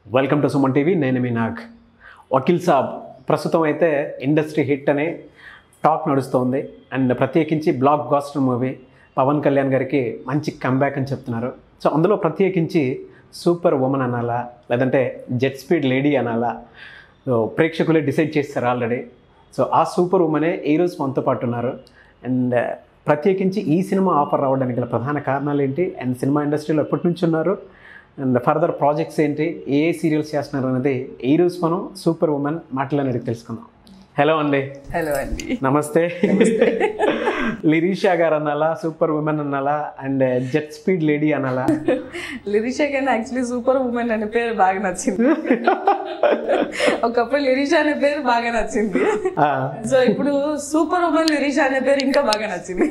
Welcome to Suman TV నేను మీ నాగ్ వకీల్ సాబ్ ప్రస్తుతం అయితే ఇండస్ట్రీ హిట్ అనే టాక్ నడుస్తోంది అండ్ ప్రత్యేకించి blockbuster movie Pawan Kalyan గారికి మంచి కంబ్యాక్ అని చెప్తున్నారు సో అందులో ప్రత్యేకించి సూపర్ ఉమెన్ అనాలా లేదంటే జెట్ స్పీడ్ లేడీ అనాలా సో ప్రేక్షకులే డిసైడ్ చేస్తారు ఆల్రెడీ సో ఆ సూపర్ ఉమెనే ఈరోజు మనతో పాటు ఉన్నారు అండ్ ప్రత్యేకించి ఈ సినిమా ఆఫర్ రావడానికి గల ప్రధాన కారణాలు ఏంటి అండ్ సినిమా ఇండస్ట్రీలో ఎప్పటి నుంచి ఉన్నారు అండ్ ఫర్దర్ ప్రాజెక్ట్స్ ఏంటి ఏ ఏ సీరియల్స్ చేస్తున్నారు అనేది ఈ రోజు మనం సూపర్ ఉమెన్ మాటలను అడిగి తెలుసుకుందాం హలో అండి హలో అండి నమస్తే లిరీషా గారు అనాలా సూపర్ ఉమెన్ అనాలా అండ్ జెట్ స్పీడ్ లేడీ అనాలా లిరిషా కానీ యాక్చువల్లీ సూపర్ ఉమెన్ అనే పేరు బాగా నచ్చింది ఒకప్పుడు లిరిషా అనే పేరు బాగా నచ్చింది ఆ, సో ఇప్పుడు సూపర్ ఉమెన్ లిరిషా అనే పేరు ఇంకా బాగా నచ్చింది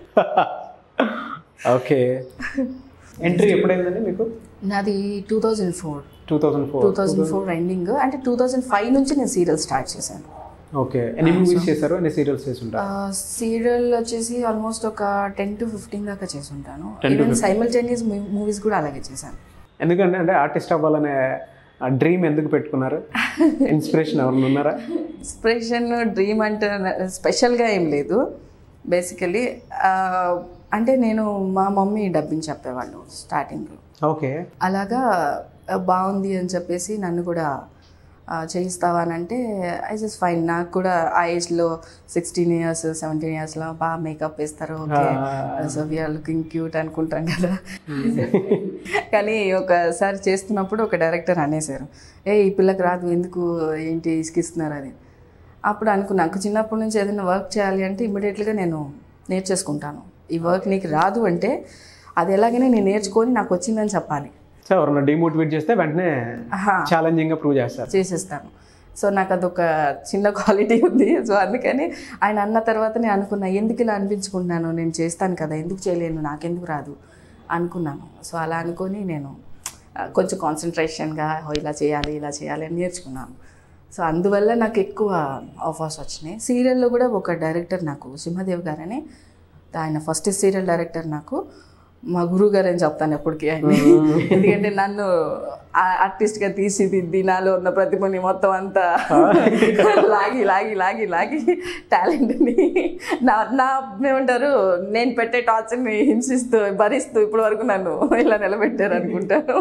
ఓకే ఎంట్రీ ఎప్పుడైందండి మీకు నాది two thousand four two thousand two four thousand four ending అంటే టూ థౌజండ్ ఫైవ్ నుంచి నేను సీరియల్ స్టార్ట్ చేశాను ఓకే ఎన్ని మూవీస్ చేశారు ఎన్ని సీరియల్స్ చేసి ఉంటారు సీరియల్ వచ్చేసి ఆల్మోస్ట్ ఒక టెన్ టు ఫిఫ్టీన్ దాకా చేసి ఉంటాను ఈవెన్ సైమల్టేనియస్ మూవీస్ కూడా అలాగే చేశాను ఎందుకంటే అంటే ఆర్టిస్ట్ అవ్వాలనే డ్రీమ్ ఎందుకు పెట్టుకున్నారు ఇన్స్పిరేషన్ ఎవరైనా ఉన్నారా ఇన్స్పిరేషన్ డ్రీమ్ అంటే స్పెషల్గా ఏం లేదు బేసికలీ అంటే నేను మా మమ్మీ డబ్బింగ్ చెప్పేవాళ్ళు స్టార్టింగ్లో ఓకే అలాగా ఆ, బాగుంది అని చెప్పేసి నన్ను కూడా ఆ, చేయిస్తావా అని అంటే ఐ జస్ట్ ఫైన్ నాకు కూడా ఆ ఏజ్లో సిక్స్టీన్ ఇయర్స్ సెవెంటీన్ ఇయర్స్లో బాగా మేకప్ వేస్తారు okay so we're looking cute అనుకుంటాం కదా కానీ ఒకసారి చేస్తున్నప్పుడు ఒక డైరెక్టర్ అనేసారు ఏ ఈ పిల్లకి రాదు ఎందుకు ఏంటి ఇసుకిస్తున్నారు అది అప్పుడు అనుకున్నా నాకు చిన్నప్పటి నుంచి ఏదైనా వర్క్ చేయాలి అంటే ఇమ్మీడియట్గా నేను నేర్చేసుకుంటాను ఈ వర్క్ నీకు రాదు అంటే అది ఎలాగైనా నేను నేర్చుకొని నాకు వచ్చిందని చెప్పాలి సో ఎవరైనా డిమోటివేట్ చేస్తే వెంటనే ఆహా, ఛాలెంజింగ్గా ప్రూవ్ చేస్తారు చేసేస్తాను సో నాకు అదొక చిన్న క్వాలిటీ ఉంది సో అందుకని ఆయన అన్న తర్వాత నేను అనుకున్నా ఎందుకు ఇలా అనిపించుకుంటున్నాను నేను చేస్తాను కదా ఎందుకు చేయలేను నాకెందుకు రాదు అనుకున్నాను సో అలా అనుకొని నేను ఆ, కొంచెం కాన్సన్ట్రేషన్గా "ఓ, ఇలా చేయాలి ఇలా చేయాలి అని నేర్చుకున్నాను సో అందువల్ల నాకు ఎక్కువ ఆఫర్స్ వచ్చినాయి సీరియల్లో కూడా ఒక డైరెక్టర్ నాకు సింహదేవ్ గారని ఆయన ఫస్ట్ సీరియల్ డైరెక్టర్ నాకు మా గురువు గారు అని చెప్తాను ఎప్పటికీ ఆయన ఎందుకంటే నన్ను ఆర్టిస్ట్గా తీసిదిద్ది నాలో ఉన్న ప్రతిభని మొత్తం అంతా లాగి లాగి లాగి లాగి టాలెంట్ని నా నా ఏమంటారు నేను పెట్టే టార్చర్ని హింసిస్తూ భరిస్తూ ఇప్పటి వరకు నన్ను ఇలా నిలబెట్టారు అనుకుంటాను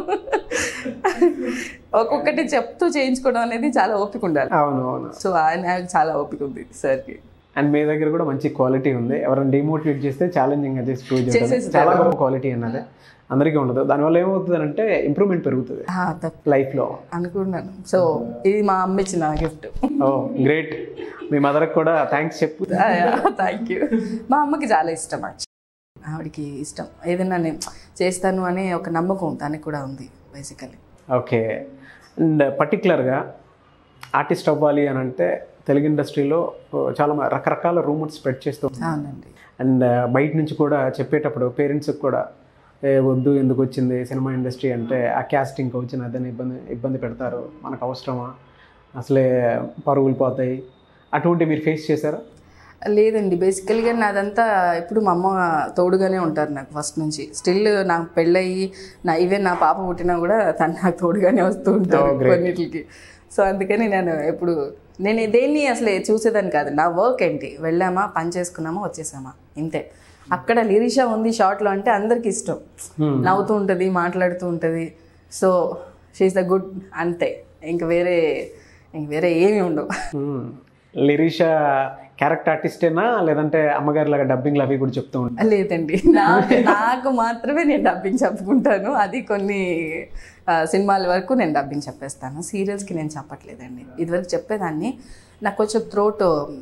ఒక్కొక్కటి చెప్తూ చేయించుకోవడం అనేది చాలా ఓపిక ఉండాలి అవును అవును సో ఆయన చాలా ఓపిక ఉంది సార్కి అండ్ మీ దగ్గర కూడా మంచి క్వాలిటీ ఉంది ఎవరైనా డిమోటివేట్ చేస్తే ఛాలెంజింగ్ చేసి ప్రూవ్ చేస్తారు చేసేస్తారు. చాలా గొప్ప క్వాలిటీ అన్నది అందరికీ ఉండదు దానివల్ల ఏమవుతుంది అంటే ఇంప్రూవ్మెంట్ పెరుగుతుంది ఆ, తప్ప లైఫ్లో అనుకున్నాను సో ఇది మా అమ్మ ఇచ్చిన గిఫ్ట్ ఓ గ్రేట్ మీ మదర్కి కూడా థ్యాంక్స్ చెప్పు థ్యాంక్ యూ మా అమ్మకి చాలా ఇష్టం actually. ఆవిడకి ఇష్టం ఏదైనా నేను చేస్తాను అనే ఒక నమ్మకం తనకి కూడా ఉంది బేసికలీ ఓకే అండ్ పర్టికులర్గా ఆర్టిస్ట్ అవ్వాలి అని అంటే తెలుగు ఇండస్ట్రీలో చాలా మ- రకరకాల రూమర్స్ స్ప్రెడ్ చేస్తూ అవునండి అండ్ బయట నుంచి కూడా చెప్పేటప్పుడు పేరెంట్స్కి కూడా ఏ వద్దు ఎందుకు వచ్చింది సినిమా ఇండస్ట్రీ అంటే ఆ క్యాస్టింగ్ వచ్చిన అదని ఇబ్బంది ఇబ్బంది పెడతారు మనకు అవసరమా అసలే పరుగులు పోతాయి అటువంటి మీరు ఫేస్ చేశారా లేదండి బేసికల్గా నాదంతా ఇప్పుడు మా అమ్మ తోడుగానే ఉంటారు నాకు ఫస్ట్ నుంచి స్టిల్ నాకు పెళ్ళయి నా ఈవెన్ నా పాప పుట్టినా కూడా తను నాకు తోడుగానే వస్తూ ఉంటారు కొన్నిటికి సో అందుకని నేను ఎప్పుడు నేను దేన్ని అసలు చూసేదాన్ని కాదు నా వర్క్ ఏంటి వెళ్ళామా పని చేసుకున్నామా వచ్చేసామా ఇంతే అక్కడ లిరిషా ఉంది షార్ట్లో అంటే అందరికి ఇష్టం నవ్వుతూ ఉంటుంది మాట్లాడుతూ ఉంటుంది సో షీఈస్ ద గుడ్ అంతే ఇంక వేరే ఇంక వేరే ఏమీ ఉండవు మ్మ్. లిరీషా క్యారెక్టర్ ఆర్టిస్టేనా లేదంటే అమ్మగారి లాగా డబ్బింగ్లు అవి కూడా చెప్తూ ఉంటారు లేదండి నాకు నాకు మాత్రమే నేను డబ్బింగ్ చెప్పుకుంటాను అది కొన్ని ఆ, సినిమాల వరకు నేను డబ్బింగ్ చెప్పేస్తాను సీరియల్స్కి నేను చెప్పట్లేదండి ఇదివరకు చెప్పేదాన్ని నాకు కొంచెం థ్రోట్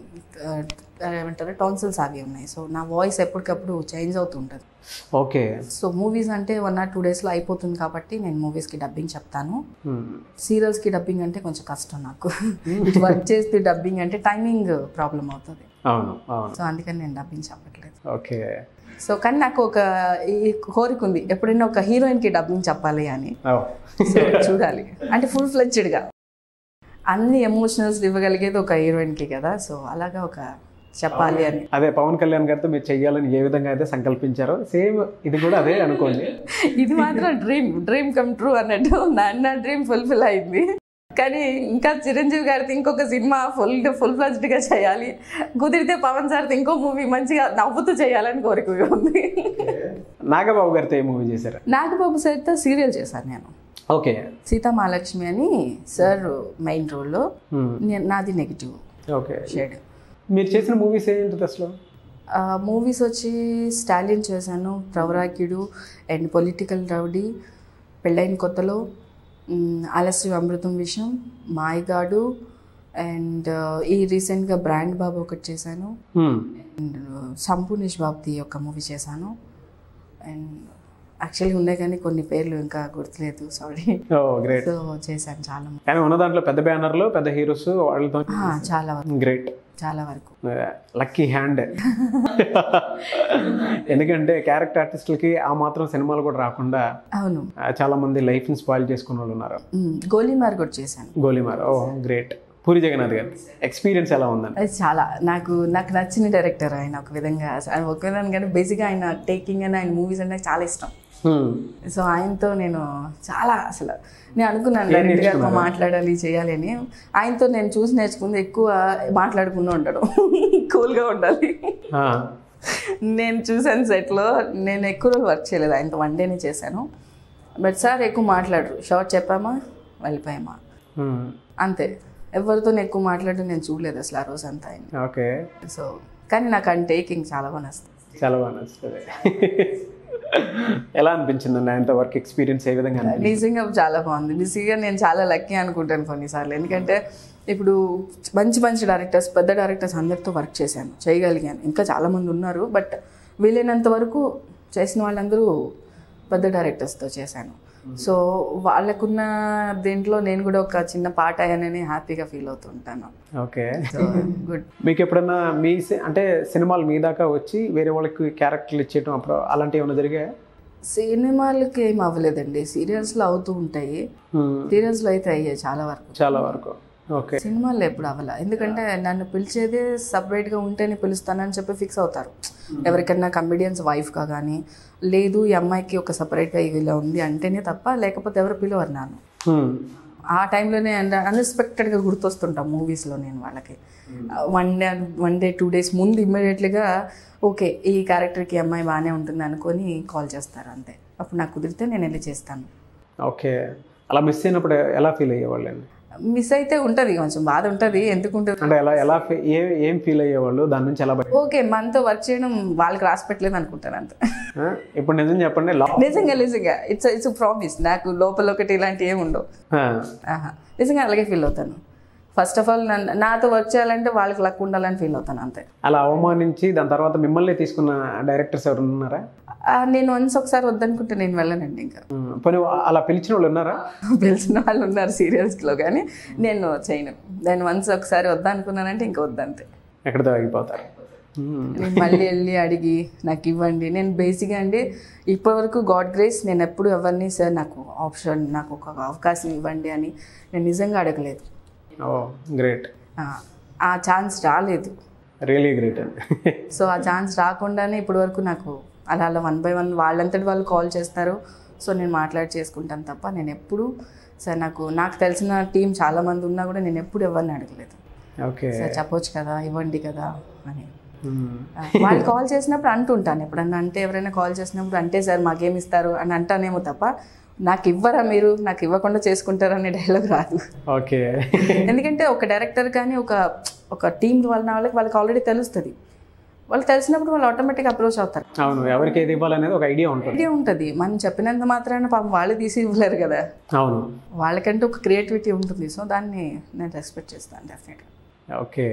ఏమంటారు టాన్సిల్స్ అవి ఉన్నాయి సో నా వాయిస్ ఎప్పటికప్పుడు చేంజ్ అవుతూ ఉంటుంది ఓకే సో మూవీస్ అంటే వన్ ఆర్ టూ డేస్లో అయిపోతుంది కాబట్టి నేను మూవీస్కి డబ్బింగ్ చెప్తాను మ్మ్. సీరియల్స్కి డబ్బింగ్ అంటే కొంచెం కష్టం నాకు ఇటు వర్క్ చేస్తే డబ్బింగ్ అంటే టైమింగ్ ప్రాబ్లం అవుతుంది అవును అవును సో అందుకని నేను డబ్బింగ్ చెప్పట్లేదు ఓకే సో కానీ నాకు ఒక ఈ కోరిక ఉంది ఎప్పుడైనా ఒక హీరోయిన్కి డబ్బింగ్ చెప్పాలి అని ఓ. సో చూడాలి అంటే ఫుల్ ఫ్లెడ్జ్డ్గా అన్ని ఎమోషనల్స్ ఇవ్వగలిగేది ఒక హీరోయిన్కి కదా సో అలాగా ఒక చెప్పాలి అని అదే పవన్ కళ్యాణ్ గారితో మీరు చెయ్యాలని ఏ విధంగా అయితే సంకల్పించారో సేమ్ ఇది కూడా అదే అనుకోండి ఇది మాత్రం డ్రీమ్ డ్రీమ్ కమ్ ట్రూ అన్నట్టు నా నా డ్రీమ్ ఫుల్ఫిల్ అయింది కానీ ఇంకా చిరంజీవి గారితో ఇంకొక సినిమా ఫుల్ ఫుల్ గా చేయాలి కుదిరితే పవన్ సార్తో ఇంకో మూవీ మంచిగా నవ్వుతూ చేయాలని కోరిక ఉంది నాగబాబు గారితో ఏ మూవీ చేశారు నాగబాబు సార్తో సీరియల్ చేశాను నేను ఓకే సీతామహాలక్ష్మి అని సార్ మెయిన్ రోల్లో Hmm. నేను నాది నెగిటివ్ ఓకే షేడ్ మీరు చేసిన మూవీస్ ఏంటి అసలు మూవీస్ వచ్చి స్టాలిన్ చేశాను ప్రవరాకిడు అండ్ పొలిటికల్ రౌడీ పెళ్ళైన కొత్తలో మ్, ఆలస్యం అమృతం విషయం మాయగాడు అండ్ ఈ రీసెంట్గా బ్రాండ్ బాబు ఒకటి చేశాను Hmm. అండ్ సంపూర్ణేష్ బాబుది ఒక మూవీ చేశాను అండ్ యాక్చువల్లీ ఉన్నాయి కానీ కొన్ని పేర్లు ఇంకా గుర్తులేదు సారీ ఓ గ్రేట్ సో చేశాను చాలా కానీ ఉన్న దాంట్లో పెద్ద బ్యానర్లు పెద్ద హీరోస్ వాళ్ళతో ఆ, చాలా వరకు గ్రేట్ చాలా వరకు లక్కీ హ్యాండ్ ఎందుకంటే క్యారెక్టర్ ఆర్టిస్టులకి ఆ మాత్రం సినిమాలు కూడా రాకుండా అవును ఆ, చాలా మంది లైఫ్ని స్పాయిల్ చేసుకున్న వాళ్ళు ఉన్నారు మ్, గోలీమార్ కూడా చేశాను గోలీమార్ ఓ గ్రేట్ పూరి జగన్నాథ్ గారు ఎక్స్పీరియన్స్ ఎలా ఉందండి అది చాలా నాకు నాకు నచ్చిన డైరెక్టర్ ఆయన ఒక విధంగా ఆయన ఒక విధంగా కానీ బేసిక్గా ఆయన టేకింగ్ అని ఆయన మూవీస్ అంటే నాకు చాలా ఇష్టం Hmm. సో ఆయనతో నేను చాలా అసలు నేను అనుకున్నాను డైరెక్ట్ గారితో మాట్లాడాలి చేయాలి అని ఆయనతో నేను చూసి నేర్చుకుంది ఎక్కువ మాట్లాడకుండా ఉండడం కూల్గా ఉండాలి ఆ, నేను చూసాను సెట్లో నేను ఎక్కువ రోజులు వర్క్ చేయలేదు ఆయనతో వన్ డేనే చేశాను బట్ సార్ ఎక్కువ మాట్లాడరు షార్ట్ చెప్పామా వెళ్ళిపోయామా hmm. అంతే ఎవరితో ఎక్కువ మాట్లాడడం నేను చూడలేదు అసలు ఆ రోజు అంతా ఆయన ఓకే సో కానీ నాకు ఆయన టేకింగ్ చాలా బాగా నచ్చుతుంది చాలా బాగా నచ్చుతుంది ఎలా అనిపించిందండి ఆయనతో వర్క్ ఎక్స్పీరియన్స్ ఏ విధంగా అనిపించింది నిజంగా చాలా బాగుంది బిజీగా నేను చాలా లక్కీ అనుకుంటాను కొన్నిసార్లు ఎందుకంటే ఇప్పుడు మంచి మంచి డైరెక్టర్స్ పెద్ద డైరెక్టర్స్ అందరితో వర్క్ చేశాను చేయగలిగాను ఇంకా చాలామంది ఉన్నారు బట్ వీలైనంత వరకు చేసిన వాళ్ళందరూ పెద్ద డైరెక్టర్స్తో చేశాను సో వాళ్ళకున్న దీంట్లో నేను కూడా ఒక చిన్న పాట అయ్యానని హ్యాపీగా ఫీల్ అవుతుంటాను ఓకే సో గుడ్ మీకు ఎప్పుడన్నా మీ సి- అంటే సినిమాలు మీ దాకా వచ్చి వేరే వాళ్ళకి క్యారెక్టర్లు ఇచ్చేయటం అప్పుడు అలాంటివి ఏమైనా జరిగాయా సినిమాలకి ఏం అవ్వలేదండి సీరియల్స్లో అవుతూ ఉంటాయి Hmm. సీరియల్స్లో అయితే అయ్యాయి చాలా వరకు చాలా వరకు ఓకే సినిమాల్లో ఎప్పుడు అవ్వాల ఎందుకంటే నన్ను పిలిచేదే సపరేట్గా ఉంటేనే పిలుస్తానని చెప్పి ఫిక్స్ అవుతారు ఎవరికైనా కమెడియన్స్ వైఫ్గా కానీ లేదు ఈ అమ్మాయికి ఒక సపరేట్గా ఇలా ఉంది అంటేనే తప్ప లేకపోతే ఎవరు పిలవరు నన్ను Hmm. ఆ టైంలోనే అన్ఎక్స్పెక్టెడ్గా గుర్తొస్తుంటాం మూవీస్లో నేను వాళ్ళకి one day one day two days ముందు ఇమ్మీడియట్లీగా ఓకే ఈ క్యారెక్టర్కి అమ్మాయి బాగానే ఉంటుంది అనుకొని కాల్ చేస్తారు అంతే అప్పుడు నాకు కుదిరితే నేను వెళ్ళి చేస్తాను ఓకే అలా మిస్ అయినప్పుడు ఎలా ఫీల్ అయ్యేవాళ్ళండి మిస్ అయితే ఉంటుంది కొంచెం బాధ ఉంటుంది ఎందుకు ఉంటుంది అంటే ఎలా ఎలా ఫీ- ఏ ఏం ఫీల్ అయ్యేవాళ్ళు దాని నుంచి ఎలా బయ- ఓకే మనతో వర్క్ చేయడం వాళ్ళకి రాసి పెట్టలేదు అనుకుంటాను అంతే ఆ? ఇప్పుడు నిజం చెప్పండి లా నిజంగా నిజంగా ఇట్స్ ఇట్స్ ప్రామిస్ నాకు లోపల ఒకటి ఇలాంటివి ఏమి ఉండవు ఆ. ఆహా నిజంగా అలాగే ఫీల్ అవుతాను ఫస్ట్ ఆఫ్ ఆల్ నన్ను నాతో వర్క్ చేయాలంటే వాళ్ళకి లక్ ఉండాలని ఫీల్ అవుతాను అంతే అలా అవమానించి దాని తర్వాత మిమ్మల్ని తీసుకున్న డైరెక్టర్స్ ఎవరు ఉన్నారా ఆ, నేను వన్స్ ఒకసారి వద్దనుకుంటే నేను వెళ్ళనండి ఇంకా ఉమ్, పోనీ అలా పిలిచిన వాళ్ళు ఉన్నారా పిలిచిన వాళ్ళు ఉన్నారు సీరియల్స్లో కానీ నేను చేయను నేను వన్స్ ఒకసారి వద్దనుకున్నానంటే ఇంకా వద్దంతే ఎక్కడితో ఆగిపోతారు ఉమ్, నేను మళ్ళీ వెళ్ళి అడిగి నాకు ఇవ్వండి నేను బేసిక్గా అండి ఇప్పటివరకు గాడ్ గ్రేస్ నేను ఎప్పుడు ఎవరిని సార్ నాకు ఆప్షన్ నాకు ఒక అవకాశం ఇవ్వండి అని నేను నిజంగా అడగలేదు ఓ గ్రేట్ ఆ, ఆ ఛాన్స్ రాలేదు రియలీ గ్రేట్ అండి సో ఆ ఛాన్స్ రాకుండానే ఇప్పటివరకు నాకు అలా అలా వన్ బై వన్ వాళ్ళంతటి వాళ్ళు కాల్ చేస్తారు సో నేను మాట్లాడి చేసుకుంటాను తప్ప నేను ఎప్పుడు సార్ నాకు నాకు తెలిసిన టీం చాలామంది ఉన్నా కూడా నేను ఎప్పుడు ఎవరిని అడగలేదు ఓకే సార్ చెప్పొచ్చు కదా ఇవ్వండి కదా అని ఉమ్, ఆ, వాళ్ళు కాల్ చేసినప్పుడు అంటుంటాను ఎప్పుడన్నా అంటే ఎవరైనా కాల్ చేసినప్పుడు అంటే సార్ మాకేమి ఇస్తారు అని అంటానేమో తప్ప నాకు ఇవ్వరా మీరు నాకు ఇవ్వకుండా చేసుకుంటారా అనే డైలాగ్ రాదు ఓకే ఎందుకంటే ఒక డైరెక్టర్ కానీ ఒక ఒక టీం వాళ్ళ వాళ్ళకి వాళ్ళకి ఆల్రెడీ తెలుస్తుంది వాళ్ళు తెలిసినప్పుడు వాళ్ళు ఆటోమేటిక్గా అప్రోచ్ అవుతారు అవును ఎవరికి ఏది ఇవ్వాలనేది ఒక ఐడియా ఉంటుంది ఐడియా ఉంటుంది మనం చెప్పినంత మాత్రాన పాపం వాళ్ళు తీసి ఇవ్వలేరు కదా అవును వాళ్ళకంటే ఒక క్రియేటివిటీ ఉంటుంది సో దాన్ని నేను రెస్పెక్ట్ చేస్తాను డెఫినెట్గా ఓకే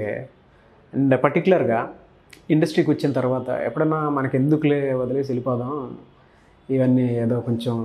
అండ్ పర్టికులర్గా ఇండస్ట్రీకి వచ్చిన తర్వాత ఎప్పుడన్నా మనకి ఎందుకులే వదిలేసి వెళ్ళిపోదాం ఇవన్నీ ఏదో కొంచెం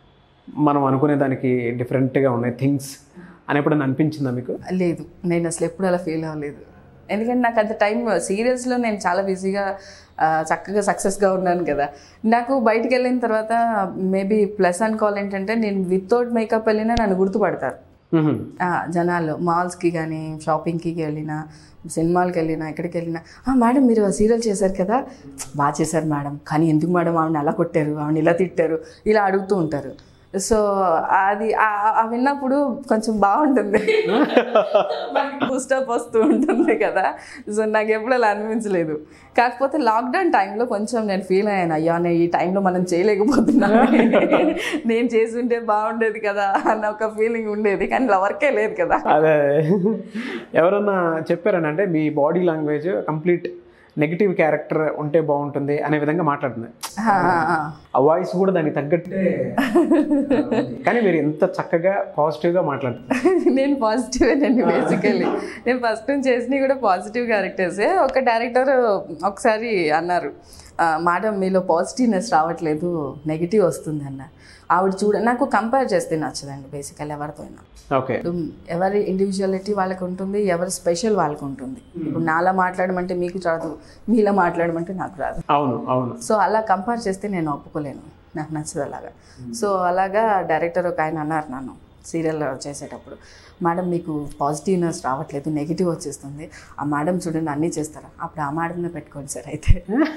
మనం అనుకునే దానికి డిఫరెంట్గా ఉన్నాయి థింగ్స్ అని ఎప్పుడన్నా అనిపించిందా మీకు లేదు నేను అసలు ఎప్పుడు అలా ఫీల్ అవ్వలేదు ఎందుకంటే నాకు అంత టైం సీరియల్స్లో నేను చాలా బిజీగా ఆ, చక్కగా సక్సెస్గా ఉన్నాను కదా నాకు బయటికి వెళ్ళిన తర్వాత మేబీ ప్లస్ అనుకోవాలి ఏంటంటే నేను వితౌట్ మేకప్ వెళ్ళినా నన్ను గుర్తుపడతారు మ్మ్. ఆ, జనాలు మాల్స్కి కానీ షాపింగ్కి వెళ్ళినా సినిమాలకి వెళ్ళినా ఎక్కడికి వెళ్ళినా "ఆ, మేడం మీరు సీరియల్ చేశారు కదా బాగా చేశారు మేడం కానీ ఎందుకు మేడం ఆవిడని అలా కొట్టారు ఆవిడని ఇలా తిట్టారు ఇలా అడుగుతూ ఉంటారు సో అది ఆ- ఆ విన్నప్పుడు కొంచెం బాగుంటుంది బూస్టప్ వస్తూ ఉంటుంది కదా సో నాకు ఎప్పుడు అలా అనిపించలేదు కాకపోతే లాక్డౌన్ టైంలో కొంచెం నేను ఫీల్ అయ్యాను అయ్యా నేను ఈ టైంలో మనం చేయలేకపోతున్నాను నేను చేసి ఉంటే బాగుండేది కదా అన్న ఒక ఫీలింగ్ ఉండేది కానీ ఇలా వర్కే లేదు కదా అదే ఎవరన్నా చెప్పారని అంటే మీ body language complete negative character ఉంటే బాగుంటుంది అనే విధంగా మాట్లాడుతుంది ఆ, ఆ, ఆ. ఆ వాయిస్ కూడా దానికి తగ్గట్టే కానీ మీరు ఎంత చక్కగా పాజిటివ్గా మాట్లాడుతున్నారు నేను పాజిటివ్ అండి బేసికలీ నేను ఫస్ట్ నుంచి చేసినవి కూడా పాజిటివ్ క్యారెక్టర్సే ఒక డైరెక్టర్ ఒకసారి అన్నారు "ఆ, మేడం మీలో పాజిటివ్నెస్ రావట్లేదు నెగిటివ్ వస్తుంది అన్న ఆవిడ చూడ నాకు కంపేర్ చేస్తే నచ్చదండి బేసికల్ ఎవరితో అయినా ఓకే ఇప్పుడు ఎవరి ఇండివిజువాలిటీ వాళ్ళకి ఉంటుంది ఎవరి స్పెషల్ వాళ్ళకి ఉంటుంది ఇప్పుడు నాలా మాట్లాడమంటే మీకు రాదు మీలా మాట్లాడమంటే నాకు రాదు అవును అవును సో అలా కంపేర్ చేస్తే నేను ఒప్పుకోలేను నాకు నచ్చదు అలాగా సో అలాగా డైరెక్టర్ ఒక ఆయన అన్నారు నన్ను సీరియల్ చేసేటప్పుడు మేడం మీకు పాజిటివ్నెస్ రావట్లేదు నెగిటివ్ వచ్చేస్తుంది ఆ మేడం చూడండి అన్నీ చేస్తారా అప్పుడు ఆ మేడంనే పెట్టుకోండి సార్ అయితే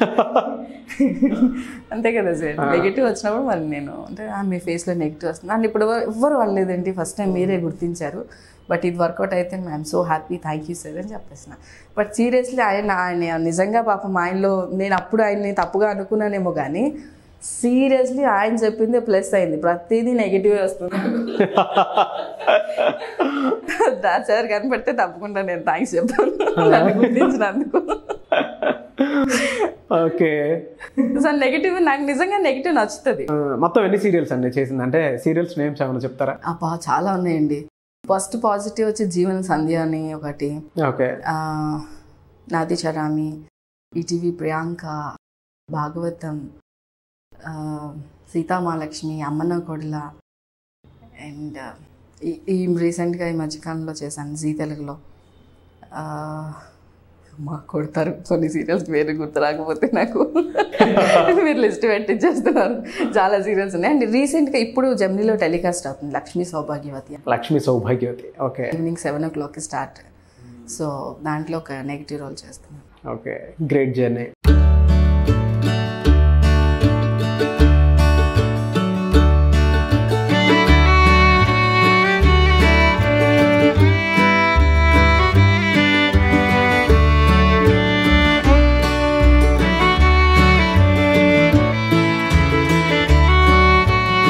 అంతే కదా సార్ నెగిటివ్ వచ్చినప్పుడు మరి నేను అంటే "ఆ, మీ ఫేస్లో నెగిటివ్ వస్తుంది నన్ను ఇప్పుడు ఎవ్వరు వాళ్ళేదండి ఫస్ట్ టైం మీరే గుర్తించారు బట్ ఇది వర్కౌట్ అయితే I'm so happy thank you sir అని చెప్పేసిన బట్ సీరియస్లీ ఆయన ఆయన నిజంగా పాపం ఆయనలో నేను అప్పుడు ఆయన్ని తప్పుగా అనుకున్నానేమో కానీ సీరియస్లీ ఆయన చెప్పిందే ప్లస్ అయింది ప్రతిదీ నెగిటివ్ వస్తుంది దా సార్ కనిపెడితే తప్పకుండా నేను థ్యాంక్స్ చెప్తాను నన్ను గుర్తించినందుకు ఓకే సో నెగిటివ్ నాకు నిజంగా నెగిటివ్ నచ్చుతుంది ఆ, మొత్తం ఎన్ని సీరియల్స్ అండి చేసింది అంటే సీరియల్స్ నేమ్స్ ఏమైనా చెప్తారా అబ్బా చాలా ఉన్నాయండి ఫస్ట్ పాజిటివ్ వచ్చి జీవన సంధ్య అని ఒకటి ఓకే ఆ, నాది చరామి ఈటీవీ ప్రియాంక భాగవతం ఆ, సీతామహాలక్ష్మి అమ్మన్న కొడల అండ్ ఈ- ఈ రీసెంట్గా ఈ మధ్యకాలంలో చేశాను జీ తెలుగులో ఆ, మా కొడతారు కొన్ని సీరియల్స్ వేరే గుర్తు రాకపోతే నాకు మీరు లిస్ట్ పెట్టించేస్తున్నారు చాలా సీరియల్స్ ఉన్నాయి అండ్ రీసెంట్గా ఇప్పుడు జమ్నీలో టెలికాస్ట్ అవుతుంది లక్ష్మీ సౌభాగ్యవతి అని. Lakshmi Sowbhagyavathi okay evening seven ఓ క్లాక్కి స్టార్ట్ సో దాంట్లో ఒక నెగిటివ్ రోల్ చేస్తున్నాను ఓకే గ్రేట్ జర్నీ